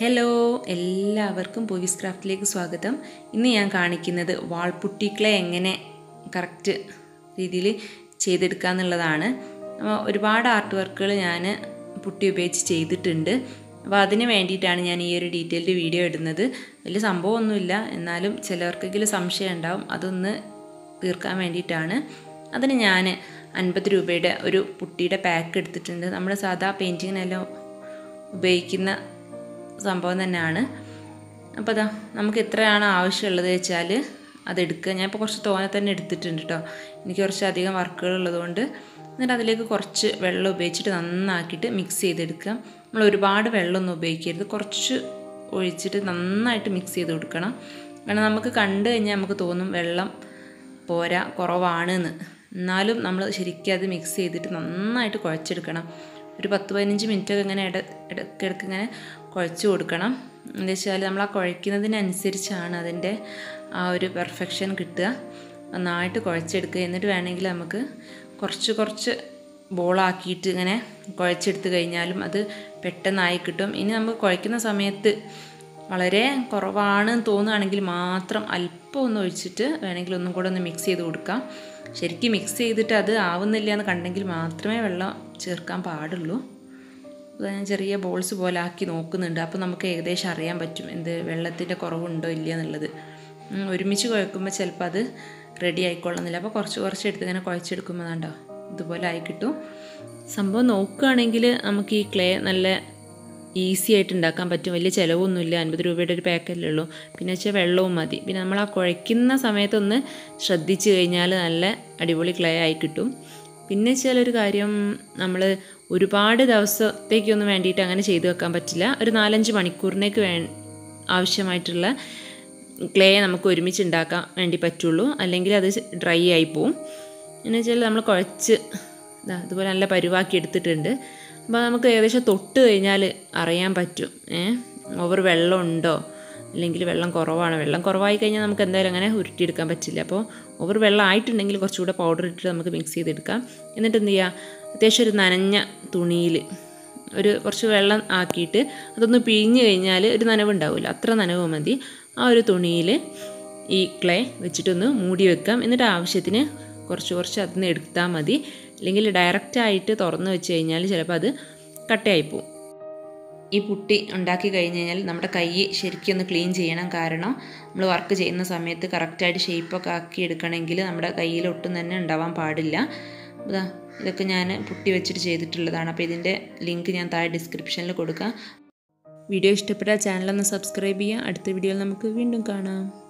hello എല്ലാവർക്കും പോവിസ് ക്രാഫ്റ്റിലേക്ക് സ്വാഗതം ഇന്ന് ഞാൻ കാണിക്കുന്നത് വാൾപുട്ടി ക്ലേ എങ്ങനെ കറക്റ്റ് രീതിയിൽ ചെയ്തെടുക്കുക എന്നുള്ളതാണ് അപ്പോൾ ഒരുപാട് ആർട്ട് വർക്കുകൾ ഞാൻ പുട്ടി ഉപയോഗിച്ച് ചെയ്തിട്ടുണ്ട് അപ്പോൾ അതിന് വേണ്ടിയിട്ടാണ് ഞാൻ ഈ ഒരു ഡീറ്റെയിൽഡ് വീഡിയോ ഇടുന്നത് വലിയ സംഭവമൊന്നുമില്ല എന്നാലും ചിലവർക്കെങ്കിലും സംശയം ഉണ്ടാവും അതൊന്ന് തീർക്കാൻ വേണ്ടിയിട്ടാണ് അതിന് ഞാൻ അൻപത് രൂപയുടെ ഒരു പുട്ടിയുടെ പാക്ക് എടുത്തിട്ടുണ്ട് നമ്മൾ സാധാ പെയിൻറ്റിങ്ങിനെല്ലാം ഉപയോഗിക്കുന്ന സംഭവം തന്നെയാണ് അപ്പോൾ അതാ നമുക്ക് എത്രയാണ് ആവശ്യമുള്ളത് വെച്ചാൽ അതെടുക്കുക ഞാൻ ഇപ്പോൾ കുറച്ച് തോനെ തന്നെ എടുത്തിട്ടുണ്ട് കേട്ടോ എനിക്ക് കുറച്ച് അധികം വർക്കുകൾ ഉള്ളതുകൊണ്ട് എന്നിട്ട് അതിലേക്ക് കുറച്ച് വെള്ളം ഉപയോഗിച്ചിട്ട് നന്നാക്കിയിട്ട് മിക്സ് ചെയ്തെടുക്കുക നമ്മൾ ഒരുപാട് വെള്ളമൊന്നും ഉപയോഗിക്കരുത് കുറച്ച് ഒഴിച്ചിട്ട് നന്നായിട്ട് മിക്സ് ചെയ്ത് കൊടുക്കണം കാരണം നമുക്ക് കണ്ടു കഴിഞ്ഞാൽ നമുക്ക് തോന്നും വെള്ളം പോരാ കുറവാണെന്ന് എന്നാലും നമ്മൾ ശരിക്കും അത് മിക്സ് ചെയ്തിട്ട് നന്നായിട്ട് കുഴച്ചെടുക്കണം ഒരു പത്ത് പതിനഞ്ച് മിനിറ്റൊക്കെ ഇങ്ങനെ ഇട ഇടയ്ക്കിടയ്ക്ക് ഇങ്ങനെ കുഴച്ച് കൊടുക്കണം എന്താ വെച്ചാൽ നമ്മൾ ആ കുഴയ്ക്കുന്നതിനനുസരിച്ചാണ് അതിൻ്റെ ആ ഒരു പെർഫെക്ഷൻ കിട്ടുക നന്നായിട്ട് കുഴച്ചെടുക്കുക എന്നിട്ട് വേണമെങ്കിൽ നമുക്ക് കുറച്ച് കുറച്ച് ബോളാക്കിയിട്ട് ഇങ്ങനെ കുഴച്ചെടുത്ത് കഴിഞ്ഞാലും അത് പെട്ടെന്നായി കിട്ടും ഇനി നമുക്ക് കുഴയ്ക്കുന്ന സമയത്ത് വളരെ കുറവാണ് തോന്നുകയാണെങ്കിൽ മാത്രം അല്പം ഒന്ന് ഒഴിച്ചിട്ട് വേണമെങ്കിൽ ഒന്നും കൂടെ ഒന്ന് മിക്സ് ചെയ്ത് കൊടുക്കാം ശരിക്കും മിക്സ് ചെയ്തിട്ട് അത് ആവുന്നില്ല എന്ന് കണ്ടെങ്കിൽ മാത്രമേ വെള്ളം ചേർക്കാൻ പാടുള്ളൂ അത് ഞാൻ ചെറിയ ബോൾസ് പോലെ ആക്കി നോക്കുന്നുണ്ട് അപ്പോൾ നമുക്ക് ഏകദേശം അറിയാൻ പറ്റും എന്ത് വെള്ളത്തിൻ്റെ കുറവുണ്ടോ ഇല്ല എന്നുള്ളത് ഒരുമിച്ച് കുഴക്കുമ്പോൾ ചിലപ്പോൾ അത് റെഡി ആയിക്കൊള്ളുന്നില്ല അപ്പോൾ കുറച്ച് കുറച്ച് എടുത്ത് ഇങ്ങനെ കുഴച്ചെടുക്കുമ്പോൾ കണ്ടോ ഇതുപോലെ ആയി കിട്ടും സംഭവം നോക്കുകയാണെങ്കിൽ നമുക്ക് ഈ ക്ലേ നല്ല ഈസി ആയിട്ട് ഉണ്ടാക്കാൻ പറ്റും വലിയ ചിലവൊന്നുമില്ല അൻപത് രൂപയുടെ ഒരു പാക്കല്ലേ ഉള്ളൂ പിന്നെ വെച്ചാൽ വെള്ളവും മതി പിന്നെ നമ്മൾ ആ കുഴയ്ക്കുന്ന സമയത്തൊന്ന് ശ്രദ്ധിച്ചു കഴിഞ്ഞാൽ നല്ല അടിപൊളി ക്ലേ ആയി കിട്ടും പിന്നെ വെച്ചാൽ ഒരു കാര്യം നമ്മൾ ഒരുപാട് ദിവസത്തേക്കൊന്നും വേണ്ടിയിട്ട് അങ്ങനെ ചെയ്തു വെക്കാൻ പറ്റില്ല ഒരു നാലഞ്ച് മണിക്കൂറിനേക്ക് വേ ആവശ്യമായിട്ടുള്ള ക്ലേ നമുക്ക് ഒരുമിച്ച് ഉണ്ടാക്കാൻ വേണ്ടി പറ്റുള്ളൂ അല്ലെങ്കിൽ അത് ഡ്രൈ ആയി പോവും എന്ന് വെച്ചാൽ നമ്മൾ കുഴച്ച് ഇതാ അതുപോലെ നല്ല പരുവാക്കി എടുത്തിട്ടുണ്ട് അപ്പോൾ നമുക്ക് ഏകദേശം തൊട്ട് കഴിഞ്ഞാൽ അറിയാൻ പറ്റും ഏ ഓവർ വെള്ളം ഉണ്ടോ അല്ലെങ്കിൽ വെള്ളം കുറവാണ് വെള്ളം കുറവായി കഴിഞ്ഞാൽ നമുക്ക് എന്തായാലും അങ്ങനെ ഉരുട്ടിയെടുക്കാൻ പറ്റില്ല അപ്പോൾ ഓവർ വെള്ളം ആയിട്ടുണ്ടെങ്കിൽ കുറച്ചുകൂടെ പൗഡർ ഇട്ടിട്ട് നമുക്ക് മിക്സ് ചെയ്തെടുക്കാം എന്നിട്ട് എന്ത് ചെയ്യുക അത്യാവശ്യം ഒരു നനഞ്ഞ തുണിയിൽ ഒരു കുറച്ച് വെള്ളം ആക്കിയിട്ട് അതൊന്ന് പിഴിഞ്ഞ് കഴിഞ്ഞാൽ ഒരു നനവുണ്ടാവില്ല അത്ര നനവ് മതി ആ ഒരു തുണിയിൽ ഈ ക്ലേ വെച്ചിട്ടൊന്ന് മൂടി വെക്കാം എന്നിട്ട് ആവശ്യത്തിന് കുറച്ച് കുറച്ച് അതിൽ നിന്ന് എടുത്താൽ മതി അല്ലെങ്കിൽ ഡയറക്റ്റായിട്ട് തുറന്ന് വെച്ച് കഴിഞ്ഞാൽ ചിലപ്പോൾ അത് കട്ടയായിപ്പോവും ഈ പുട്ടി ഉണ്ടാക്കി കഴിഞ്ഞ് കഴിഞ്ഞാൽ നമ്മുടെ കൈ ശരിക്കും ഒന്ന് ക്ലീൻ ചെയ്യണം കാരണം നമ്മൾ വർക്ക് ചെയ്യുന്ന സമയത്ത് കറക്റ്റായിട്ട് ഷേപ്പൊക്കെ ആക്കി എടുക്കണമെങ്കിൽ നമ്മുടെ കയ്യിൽ ഒട്ടും തന്നെ ഉണ്ടാവാൻ പാടില്ല ഇതാ ഇതൊക്കെ ഞാൻ പുട്ടി വെച്ചിട്ട് ചെയ്തിട്ടുള്ളതാണ് അപ്പോൾ ഇതിൻ്റെ ലിങ്ക് ഞാൻ താഴെ ഡിസ്ക്രിപ്ഷനിൽ കൊടുക്കാം വീഡിയോ ഇഷ്ടപ്പെട്ടാൽ ചാനലൊന്ന് സബ്സ്ക്രൈബ് ചെയ്യുക അടുത്ത വീഡിയോയിൽ നമുക്ക് വീണ്ടും കാണാം